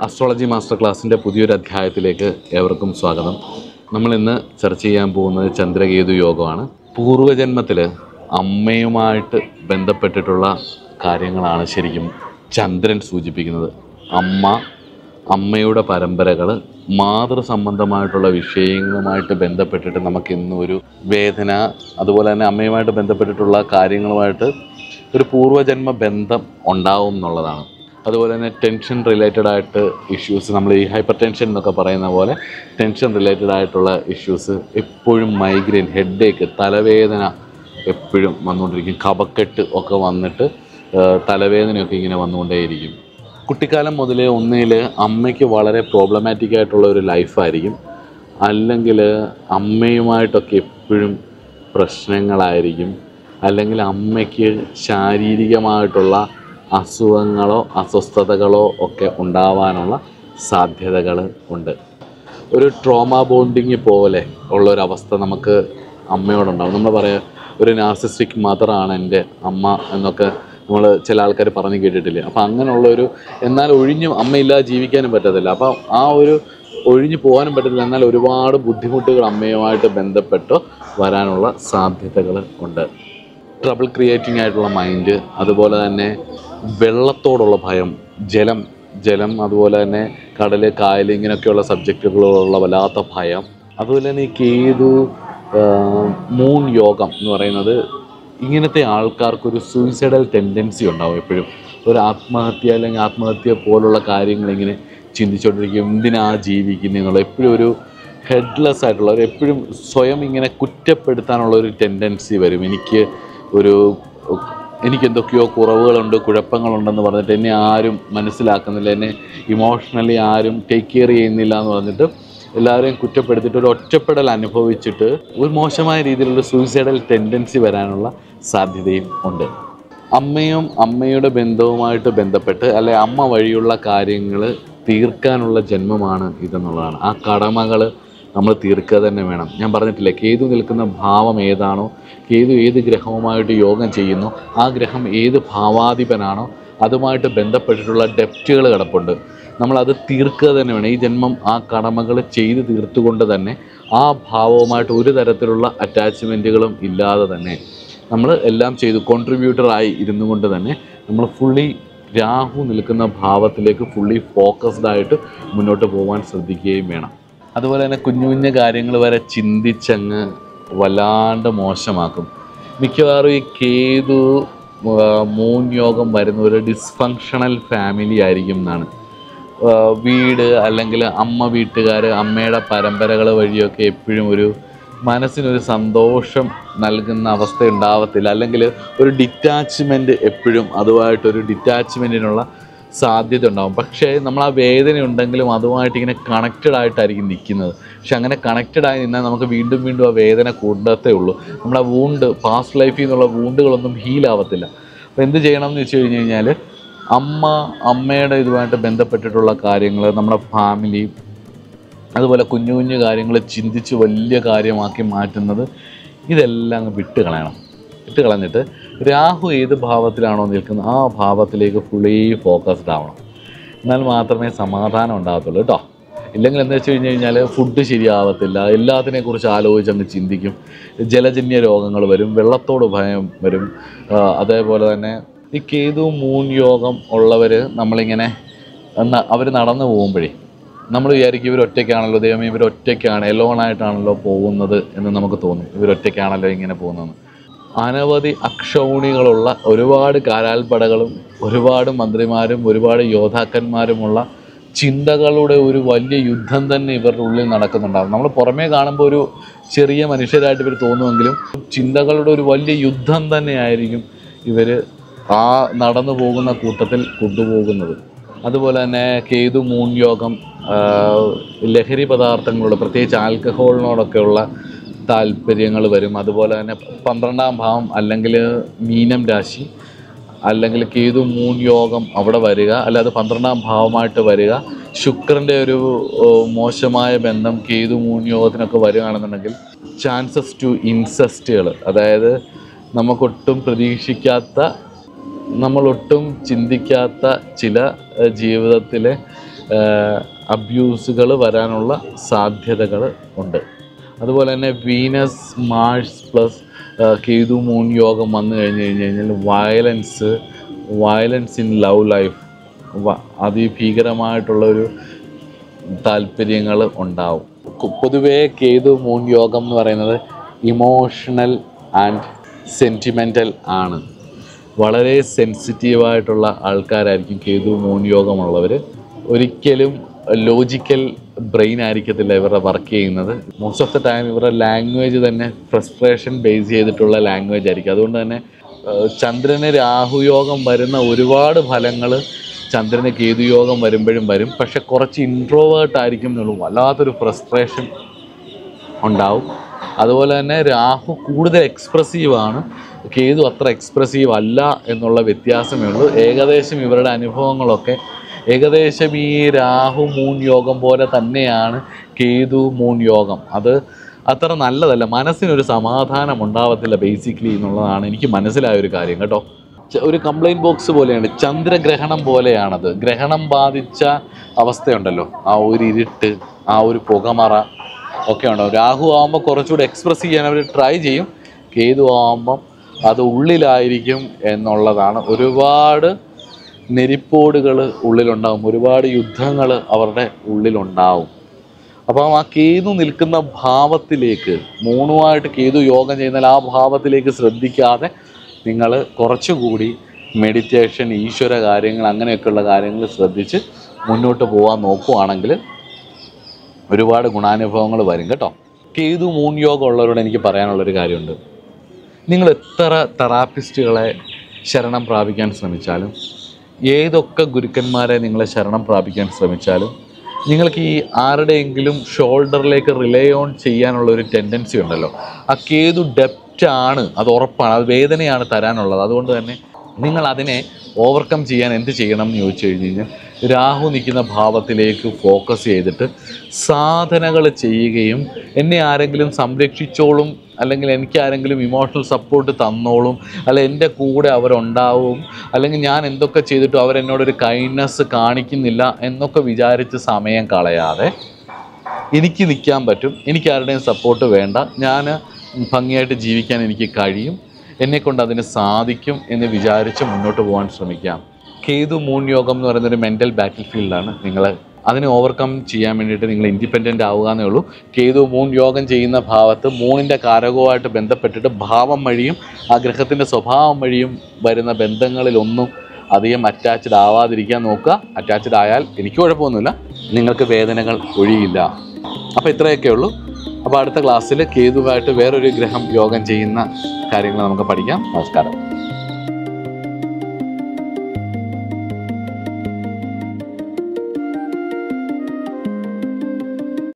astrology master ക്ലാസ്സിൻ്റെ പുതിയൊരു അധ്യായത്തിലേക്ക് ഏവർക്കും സ്വാഗതം നമ്മൾ ഇന്ന് ചർച്ച ചെയ്യാൻ പോകുന്നത് ചന്ദ്രകേതു യോഗമാണ് പൂർവജന്മത്തിൽ അമ്മയുമായിട്ട് ബന്ധപ്പെട്ടിട്ടുള്ള കാര്യങ്ങളാണ് ശരിക്കും ചന്ദ്രൻ സൂചിപ്പിക്കുന്നത് അമ്മ അമ്മയുടെ പരമ്പരകൾ മാതൃ സംബന്ധമായിട്ടുള്ള വിഷയങ്ങളുമായിട്ട് ബന്ധപ്പെട്ടിട്ട് നമുക്ക് ഇന്ന് ഒരു വേദന അതുപോലെ തന്നെ അമ്മയുമായിട്ട് ബന്ധപ്പെട്ടിട്ടുള്ള കാര്യങ്ങളുമായിട്ട് ഒരു പൂർവ്വജന്മ ബന്ധം ഉണ്ടാവും എന്നുള്ളതാണ് അതുപോലെ തന്നെ ടെൻഷൻ റിലേറ്റഡ് ആയിട്ട് ഇഷ്യൂസ് നമ്മൾ ഈ ഹൈപ്പർ ടെൻഷൻ എന്നൊക്കെ പറയുന്ന പോലെ ടെൻഷൻ റിലേറ്റഡ് ആയിട്ടുള്ള ഇഷ്യൂസ് എപ്പോഴും മൈഗ്രെയിൻ ഹെഡേക്ക് തലവേദന എപ്പോഴും വന്നുകൊണ്ടിരിക്കും കഫക്കെട്ട് ഒക്കെ വന്നിട്ട് ആ, തലവേദനയൊക്കെ ഇങ്ങനെ വന്നുകൊണ്ടേയിരിക്കും കുട്ടിക്കാലം മുതലേ ഒന്നിൽ അമ്മയ്ക്ക് വളരെ പ്രോബ്ലമാറ്റിക് ആയിട്ടുള്ള ഒരു ലൈഫായിരിക്കും അല്ലെങ്കിൽ അമ്മയുമായിട്ടൊക്കെ എപ്പോഴും പ്രശ്നങ്ങളായിരിക്കും അല്ലെങ്കിൽ അമ്മയ്ക്ക് ശാരീരികമായിട്ടുള്ള അസുഖങ്ങളോ അസ്വസ്ഥതകളോ ഒക്കെ ഉണ്ടാവാനുള്ള സാധ്യതകൾ ഉണ്ട് ഒരു ട്രോമ ബോണ്ടിങ് പോലെ ഉള്ള ഒരു അവസ്ഥ നമുക്ക് അമ്മയോടുണ്ടാവും നമ്മൾ പറയാം ഒരു നാർസിസ്റ്റിക് മദറാണ് എൻ്റെ അമ്മ എന്നൊക്കെ നമ്മൾ ചില ആൾക്കാർ പറഞ്ഞു കേട്ടിട്ടില്ലേ അപ്പം അങ്ങനെയുള്ള ഒരു എന്നാൽ ഒഴിഞ്ഞു അമ്മയില്ലാതെ ജീവിക്കാനും പറ്റത്തില്ല അപ്പം ആ ഒരു ഒഴിഞ്ഞു പോകാനും പറ്റത്തില്ല എന്നാൽ ഒരുപാട് ബുദ്ധിമുട്ടുകൾ അമ്മയുമായിട്ട് ബന്ധപ്പെട്ട് വരാനുള്ള സാധ്യതകൾ ഉണ്ട് ട്രബിൾ ക്രിയേറ്റിംഗ് ആയിട്ടുള്ള മൈൻഡ് അതുപോലെ തന്നെ വെള്ളത്തോടുള്ള ഭയം ജലം ജലം അതുപോലെ തന്നെ കടല് കായൽ ഇങ്ങനെയൊക്കെയുള്ള സബ്ജക്റ്റുകളോടുള്ള വല്ലാത്ത ഭയം അതുപോലെ തന്നെ ഈ കേതു മൂൺ യോഗം എന്ന് പറയുന്നത് ഇങ്ങനത്തെ ആൾക്കാർക്കൊരു സൂയിസൈഡൽ ടെൻഡൻസി ഉണ്ടാവും എപ്പോഴും ഒരു ആത്മഹത്യ അല്ലെങ്കിൽ ആത്മഹത്യ പോലുള്ള കാര്യങ്ങൾ ഇങ്ങനെ ചിന്തിച്ചുകൊണ്ടിരിക്കും എന്തിനാ ജീവിക്കുന്നത് എന്നുള്ള എപ്പോഴും ഒരു ഹെഡ്ലെസ് ആയിട്ടുള്ള ഒരു എപ്പോഴും സ്വയം ഇങ്ങനെ കുറ്റപ്പെടുത്താനുള്ള ഒരു ടെൻഡൻസി വരും എനിക്ക് ഒരു എനിക്ക് എന്തൊക്കെയോ കുറവുകളുണ്ട് കുഴപ്പങ്ങളുണ്ടെന്ന് പറഞ്ഞിട്ട് എന്നെ ആരും മനസ്സിലാക്കുന്നില്ല എന്നെ ഇമോഷണലി ആരും ടേക്ക് കെയർ ചെയ്യുന്നില്ല എന്ന് പറഞ്ഞിട്ട് എല്ലാവരെയും കുറ്റപ്പെടുത്തിയിട്ട് ഒരു ഒറ്റപ്പെടൽ അനുഭവിച്ചിട്ട് ഒരു മോശമായ രീതിയിലുള്ള സൂയിസൈഡൽ ടെൻഡൻസി വരാനുള്ള സാധ്യതയും ഉണ്ട് അമ്മയും അമ്മയുടെ ബന്ധവുമായിട്ട് ബന്ധപ്പെട്ട് അല്ലെ അമ്മ വഴിയുള്ള കാര്യങ്ങൾ തീർക്കാനുള്ള ജന്മമാണ് ഇതെന്നുള്ളതാണ് ആ കടമകൾ നമ്മൾ തീർക്കുക തന്നെ വേണം ഞാൻ പറഞ്ഞിട്ടില്ലേ കേതു നിൽക്കുന്ന ഭാവം ഏതാണോ കേതു ഏത് ഗ്രഹവുമായിട്ട് യോഗം ചെയ്യുന്നു ആ ഗ്രഹം ഏത് ഭാവാധിപനാണോ അതുമായിട്ട് ബന്ധപ്പെട്ടിട്ടുള്ള ഡെപ്റ്റുകൾ കിടപ്പുണ്ട് നമ്മളത് തീർക്കുക തന്നെ വേണം ഈ ജന്മം ആ കടമകൾ ചെയ്ത് തീർത്തുകൊണ്ട് തന്നെ ആ ഭാവവുമായിട്ട് ഒരു തരത്തിലുള്ള അറ്റാച്ച്മെൻറ്റുകളും ഇല്ലാതെ തന്നെ നമ്മൾ എല്ലാം ചെയ്തു കോൺട്രിബ്യൂട്ടറായി ഇരുന്നു കൊണ്ട് തന്നെ നമ്മൾ ഫുള്ളി രാഹു നിൽക്കുന്ന ഭാവത്തിലേക്ക് ഫുള്ളി ഫോക്കസ്ഡ് ആയിട്ട് മുന്നോട്ട് പോകാൻ ശ്രദ്ധിക്കുകയും വേണം അതുപോലെ തന്നെ കുഞ്ഞു കുഞ്ഞു കാര്യങ്ങൾ വരെ ചിന്തിച്ചങ്ങ് വല്ലാണ്ട് മോശമാക്കും മിക്കവാറും ഈ കേതു ആ, മൂൺ യോഗം വരുന്ന ഒരു ഡിസ്ഫങ്ഷണൽ ഫാമിലി ആയിരിക്കും എന്നാണ് ആ, വീട് അല്ലെങ്കിൽ അമ്മ വീട്ടുകാർ അമ്മയുടെ പരമ്പരകൾ വഴിയൊക്കെ എപ്പോഴും ഒരു മനസ്സിനൊരു സന്തോഷം നൽകുന്ന അവസ്ഥ ഉണ്ടാവത്തില്ല അല്ലെങ്കിൽ ഒരു ഡിറ്റാച്ച്മെൻറ്റ് എപ്പോഴും അതുമായിട്ടൊരു ഡിറ്റാച്ച്മെൻറ്റിനുള്ള സാധ്യത ഉണ്ടാവും പക്ഷേ നമ്മൾ ആ വേദന ഉണ്ടെങ്കിലും അതുമായിട്ട് ഇങ്ങനെ കണക്റ്റഡ് ആയിട്ടായിരിക്കും നിൽക്കുന്നത് പക്ഷെ അങ്ങനെ കണക്റ്റഡ് ആയി നിന്നാൽ നമുക്ക് വീണ്ടും വീണ്ടും ആ വേദന കൂടത്തേ ഉള്ളൂ നമ്മുടെ ആ വൂണ്ട് പാസ്റ്റ് ലൈഫിൽ നിന്നുള്ള വൂണ്ടുകളൊന്നും ഹീൽ ആവത്തില്ല അപ്പോൾ എന്ത് ചെയ്യണം എന്ന് വെച്ച് കഴിഞ്ഞ് കഴിഞ്ഞാൽ അമ്മ അമ്മയുടെ ഇതുമായിട്ട് ബന്ധപ്പെട്ടിട്ടുള്ള കാര്യങ്ങൾ നമ്മുടെ ഫാമിലി അതുപോലെ കുഞ്ഞു കുഞ്ഞു കാര്യങ്ങൾ ചിന്തിച്ച് വലിയ കാര്യമാക്കി മാറ്റുന്നത് ഇതെല്ലാം അങ്ങ് വിട്ട് കളയണം വിട്ട് കളഞ്ഞിട്ട് രാഹു ഏത് ഭാവത്തിലാണോ നിൽക്കുന്നത് ആ ഭാവത്തിലേക്ക് ഫുള്ളി ഫോക്കസ്ഡ് ആവണം എന്നാൽ മാത്രമേ സമാധാനം ഉണ്ടാകത്തുള്ളൂ കേട്ടോ ഇല്ലെങ്കിൽ എന്താ വെച്ച് കഴിഞ്ഞ് കഴിഞ്ഞാൽ ഫുഡ് ശരിയാവത്തില്ല എല്ലാത്തിനെ കുറിച്ച് ആലോചിച്ച് അങ്ങ് ചിന്തിക്കും ജലജന്യ രോഗങ്ങൾ വരും വെള്ളത്തോട് ഭയം വരും ആ, അതേപോലെ തന്നെ ഈ കേതു മൂൺ യോഗം ഉള്ളവർ നമ്മളിങ്ങനെ അവർ നടന്നു പോകുമ്പോഴേ നമ്മൾ വിചാരിക്കും ഇവർ ഒറ്റയ്ക്കാണല്ലോ ദൈവമേ ഇവർ ഒറ്റയ്ക്കാണ് എലോണായിട്ടാണല്ലോ പോകുന്നത് എന്ന് നമുക്ക് തോന്നും ഇവർ ഒറ്റയ്ക്കാണല്ലോ ഇങ്ങനെ പോകുന്നതെന്ന് അനവധി അക്ഷൗണികളുള്ള ഒരുപാട് കാലാൽപ്പടകളും ഒരുപാട് മന്ത്രിമാരും ഒരുപാട് യോദ്ധാക്കന്മാരുമുള്ള ചിന്തകളുടെ ഒരു വലിയ യുദ്ധം തന്നെ ഇവരുടെ ഉള്ളിൽ നടക്കുന്നുണ്ടാകും നമ്മൾ പുറമേ കാണുമ്പോൾ ഒരു ചെറിയ മനുഷ്യരായിട്ട് ഇവർ തോന്നുമെങ്കിലും ചിന്തകളുടെ ഒരു വലിയ യുദ്ധം തന്നെയായിരിക്കും ഇവർ ആ നടന്നു പോകുന്ന കൂട്ടത്തിൽ കൊണ്ടുപോകുന്നത് അതുപോലെ തന്നെ കേതു മൂൺ യോഗം ആ, ലഹരി പദാർത്ഥങ്ങളോട് പ്രത്യേകിച്ച് ആൽക്കഹോളിനോടൊക്കെയുള്ള താല്പര്യങ്ങൾ വരും അതുപോലെ തന്നെ പന്ത്രണ്ടാം ഭാവം അല്ലെങ്കിൽ മീനം രാശി അല്ലെങ്കിൽ കേതു മൂൺ യോഗം അവിടെ വരിക അല്ലാതെ പന്ത്രണ്ടാം ഭാവമായിട്ട് വരിക ശുക്രൻ്റെ ഒരു ഓ, മോശമായ ബന്ധം കേതു മൂൺ യോഗത്തിനൊക്കെ വരികയാണെന്നുണ്ടെങ്കിൽ ചാൻസസ് ടു ഇൻസെസ്റ്റുകൾ അതായത് നമുക്കൊട്ടും പ്രതീക്ഷിക്കാത്ത നമ്മളൊട്ടും ചിന്തിക്കാത്ത ചില ഏഹ്, ജീവിതത്തിലെ അബ്യൂസുകൾ വരാനുള്ള സാധ്യതകൾ ഉണ്ട് അതുപോലെ തന്നെ Venus Mars plus Ketu moon യോഗം വന്നു കഴിഞ്ഞ് കഴിഞ്ഞ് കഴിഞ്ഞാൽ violence violence in love life അതിഭീകരമായിട്ടുള്ള ഒരു താല്പര്യങ്ങൾ ഉണ്ടാവും കു- പൊതുവേ കേതു മൂൺ യോഗം എന്ന് പറയുന്നത് ഇമോഷണൽ ആൻഡ് സെൻറ്റിമെൻ്റൽ ആണ് വളരെ സെൻസിറ്റീവായിട്ടുള്ള ആൾക്കാരായിരിക്കും കേതു മൂൺ യോഗമുള്ളവർ ഒരിക്കലും ലോജിക്കൽ ബ്രെയിൻ ആയിരിക്കത്തില്ല ഇവരുടെ വർക്ക് ചെയ്യുന്നത് മോസ്റ്റ് ഓഫ് ദ ടൈം ഇവരുടെ ലാംഗ്വേജ് തന്നെ ഫ്രസ്ട്രേഷൻ ബേസ് ചെയ്തിട്ടുള്ള ലാംഗ്വേജ് ആയിരിക്കും അതുകൊണ്ട് തന്നെ ഏഹ്, ചന്ദ്രന് രാഹുയോഗം വരുന്ന ഒരുപാട് ഫലങ്ങൾ ചന്ദ്രന് കേതുയോഗം വരുമ്പോഴും വരും പക്ഷെ കുറച്ച് ഇൻട്രോവേർട്ട് ആയിരിക്കും എന്നുള്ളൂ വല്ലാത്തൊരു ഫ്രസ്ട്രേഷൻ ഉണ്ടാവും അതുപോലെ തന്നെ രാഹു കൂടുതൽ എക്സ്പ്രസീവ് ആണ് കേതു അത്ര എക്സ്പ്രസീവ് അല്ല എന്നുള്ള വ്യത്യാസമേ ഉള്ളൂ ഏകദേശം ഇവരുടെ അനുഭവങ്ങളൊക്കെ ഏകദേശം ഈ രാഹു മൂൺ യോഗം പോലെ തന്നെയാണ് കേതു മൂൺ യോഗം അത് അത്ര നല്ലതല്ല മനസ്സിനൊരു സമാധാനം ഉണ്ടാവത്തില്ല ബേസിക്കലി എന്നുള്ളതാണ് എനിക്ക് മനസ്സിലായ ഒരു കാര്യം കേട്ടോ ച- ഒരു കംപ്ലൈൻറ്റ് ബോക്സ് പോലെയാണ് ചന്ദ്രഗ്രഹണം പോലെയാണത് ഗ്രഹണം ബാധിച്ച അവസ്ഥയുണ്ടല്ലോ ആ ഒരു ഇരുട്ട് ആ ഒരു പുകമറ ഒക്കെ ഉണ്ടാവും രാഹു ആകുമ്പോൾ കുറച്ചുകൂടി എക്സ്പ്രസ് ചെയ്യാൻ അവർ ട്രൈ ചെയ്യും കേതു ആകുമ്പം അത് ഉള്ളിലായിരിക്കും എന്നുള്ളതാണ് ഒരുപാട് നെരിപ്പോടുകൾ ഉള്ളിലുണ്ടാവും ഒരുപാട് യുദ്ധങ്ങൾ അവരുടെ ഉള്ളിലുണ്ടാവും അപ്പം ആ കേതു നിൽക്കുന്ന ഭാവത്തിലേക്ക് മൂന്നുമായിട്ട് കേതു യോഗം ചെയ്യുന്നാൽ ആ ഭാവത്തിലേക്ക് ശ്രദ്ധിക്കാതെ നിങ്ങൾ കുറച്ചുകൂടി മെഡിറ്റേഷൻ ഈശ്വര കാര്യങ്ങൾ അങ്ങനെയൊക്കെയുള്ള കാര്യങ്ങൾ ശ്രദ്ധിച്ച് മുന്നോട്ട് പോകാൻ നോക്കുവാണെങ്കിൽ ഒരുപാട് ഗുണാനുഭവങ്ങൾ വരും കേട്ടോ കേതു മൂൺ യോഗം ഉള്ളവരോട് എനിക്ക് പറയാനുള്ളൊരു കാര്യമുണ്ട് നിങ്ങൾ എത്ര തെറാപ്പിസ്റ്റുകളെ ശരണം പ്രാപിക്കാൻ ശ്രമിച്ചാലും ഏതൊക്കെ ഗുരുക്കന്മാരെ നിങ്ങളെ ശരണം പ്രാപിക്കാൻ ശ്രമിച്ചാലും നിങ്ങൾക്ക് ഈ ആരുടെയെങ്കിലും ഷോൾഡറിലേക്ക് റിലേ ഓൺ ചെയ്യാനുള്ള ഒരു ടെൻഡൻസി ഉണ്ടല്ലോ ആ കേതു ഡെപ്റ്റ് ആണ് അത് ഉറപ്പാണ് അത് വേദനയാണ് തരാനുള്ളത് അതുകൊണ്ട് തന്നെ നിങ്ങൾ അതിനെ ഓവർകം ചെയ്യാൻ എന്ത് ചെയ്യണം എന്ന് ചോദിച്ചു കഴിഞ്ഞ് കഴിഞ്ഞാൽ രാഹു നിൽക്കുന്ന ഭാവത്തിലേക്ക് ഫോക്കസ് ചെയ്തിട്ട് സാധനകൾ ചെയ്യുകയും എന്നെ ആരെങ്കിലും സംരക്ഷിച്ചോളും അല്ലെങ്കിൽ എനിക്ക് ആരെങ്കിലും ഇമോഷണൽ സപ്പോർട്ട് തന്നോളും അല്ല എൻ്റെ കൂടെ അവരുണ്ടാവും അല്ലെങ്കിൽ ഞാൻ എന്തൊക്കെ ചെയ്തിട്ടും അവരെന്നോടൊരു കൈൻഡ്നെസ് കാണിക്കുന്നില്ല എന്നൊക്കെ വിചാരിച്ച് സമയം കളയാതെ എനിക്ക് നിൽക്കാൻ പറ്റും എനിക്ക് ആരുടെയും സപ്പോർട്ട് വേണ്ട ഞാൻ ഭംഗിയായിട്ട് ജീവിക്കാൻ എനിക്ക് കഴിയും എന്നെക്കൊണ്ട് അതിന് സാധിക്കും എന്ന് വിചാരിച്ച് മുന്നോട്ട് പോകാൻ ശ്രമിക്കാം കേതു മൂൺ യോഗം എന്ന് പറയുന്ന ഒരു മെൻ്റൽ ബാറ്റിൽ ഫീൽഡാണ് നിങ്ങൾ അതിനെ ഓവർകം ചെയ്യാൻ വേണ്ടിയിട്ട് നിങ്ങൾ ഇൻഡിപെൻഡൻ്റ് ആവുക എന്നേ ഉള്ളൂ കേതു മൂൺ യോഗം ചെയ്യുന്ന ഭാവത്ത് മൂണിൻ്റെ കാരകവുമായിട്ട് ബന്ധപ്പെട്ടിട്ട് ഭാവം വഴിയും ആ ഗ്രഹത്തിൻ്റെ സ്വഭാവം വഴിയും വരുന്ന ബന്ധങ്ങളിലൊന്നും അധികം അറ്റാച്ച്ഡ് ആവാതിരിക്കാൻ നോക്കുക അറ്റാച്ച്ഡ് ആയാൽ എനിക്ക് കുഴപ്പമൊന്നുമില്ല നിങ്ങൾക്ക് വേദനകൾ ഒഴിയില്ല അപ്പോൾ ഇത്രയൊക്കെ ഉള്ളൂ അപ്പോൾ അടുത്ത ക്ലാസ്സിൽ കേതുവായിട്ട് വേറൊരു ഗ്രഹം യോഗം ചെയ്യുന്ന കാര്യങ്ങൾ നമുക്ക് പഠിക്കാം നമസ്കാരം